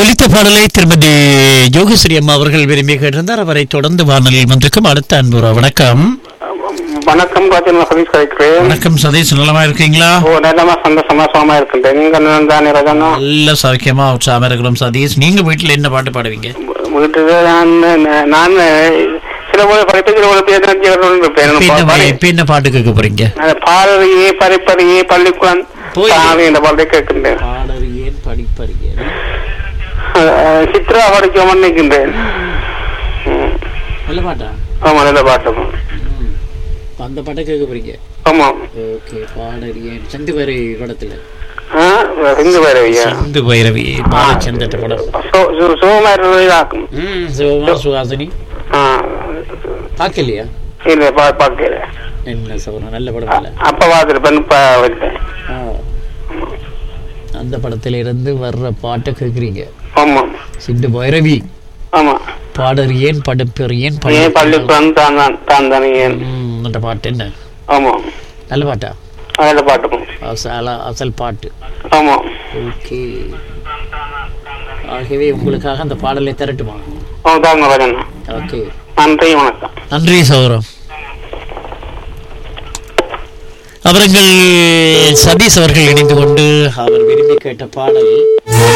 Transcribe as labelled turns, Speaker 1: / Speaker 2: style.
Speaker 1: ஒலித்த பாடலை திருமதி யோகஸ்ரீ அம்மா அவர்கள் விரும்பி கேட்டிருந்தார் அவரை தொடர்ந்து வானொலியில் வந்திருக்கும் அடுத்த அன்புரா வணக்கம்
Speaker 2: வணக்கம் பாத்தீங்கன்னா சதீஷ் கழிக்கிறேன்
Speaker 1: வணக்கம் சதீஷ் நலமா இருக்கீங்களா
Speaker 2: ஓ நல்லமா சந்தோஷமா சுகமா இருக்கின்றேன் நீங்க தானே ரஜனா
Speaker 1: நல்ல சௌக்கியமா உற்சாகமா இருக்கிறோம் சதீஷ் நீங்க வீட்டுல என்ன பாட்டு பாடுவீங்க
Speaker 2: வீட்டுக்கு நான் நான் சில போல படிப்பு சில போல பேருந்து
Speaker 1: இப்ப என்ன
Speaker 2: இருப்பேன்
Speaker 1: வா- இப்ப என்ன பாட்டு கேட்க போறீங்க
Speaker 2: பாரதியே பரிப்பறியே பள்ளிக்குளம்
Speaker 1: போய்.
Speaker 2: சாமி இந்த பாட்டை கேட்கின்றேன்
Speaker 1: பாடறியேன் படிப்பறியேன்
Speaker 2: அஹ், சித்ரா படிக்கணும்னு நிற்கின்றேன் ம்.
Speaker 1: நல்ல பாட்டா
Speaker 2: ஆமா நல்ல பாட்டு
Speaker 1: அந்த பாட்டை கேட்க போறீங்க
Speaker 2: ஆமா
Speaker 1: ஓகே பாடறியேன் செந்து பேரை படத்துல
Speaker 2: ஆ, சிந்து பைரவியா
Speaker 1: செந்து பைரவி பாலச்சந்திர படம்
Speaker 2: சுகமாயிருக்கும்
Speaker 1: ம் சிவகுமார் சுஹாசினி
Speaker 2: ஆ
Speaker 1: பார்க்கலையா
Speaker 2: இல்ல பா பார்க்கல
Speaker 1: என்ன சொல்றேன் நல்ல படம் இல்ல
Speaker 2: அப்ப பார்த்துருப்பேன் இப்ப வந்தேன்
Speaker 1: ஆ. அந்த படத்துல இருந்து வர்ற பாட்டை கேக்குறீங்க
Speaker 2: ஆமா
Speaker 1: சிந்து பைரவி
Speaker 2: ஆமா
Speaker 1: பாடறியேன் படுப்பெறியேன்
Speaker 2: ஏன் பள்ளிக்குளம் தான் தான் தான் தானே ஏன்
Speaker 1: ம், அந்த பாட்டு என்ன
Speaker 2: ஆமா
Speaker 1: நல்ல பாட்டா
Speaker 2: நல்ல பாட்டுக்கும்
Speaker 1: அசல அசல் பாட்டு
Speaker 2: ஆமா
Speaker 1: ஓகே ஆகவே உங்களுக்காக அந்த பாடலை திரட்டுமா
Speaker 2: ஓ தாங்க வரேன்
Speaker 1: ஓகே
Speaker 2: நன்றி வணக்கம்
Speaker 1: நன்றி சௌரம் அவர்கள் சதீஷ் அவர்கள் இணைந்து கொண்டு அவர் விரும்பி கேட்ட பாடல்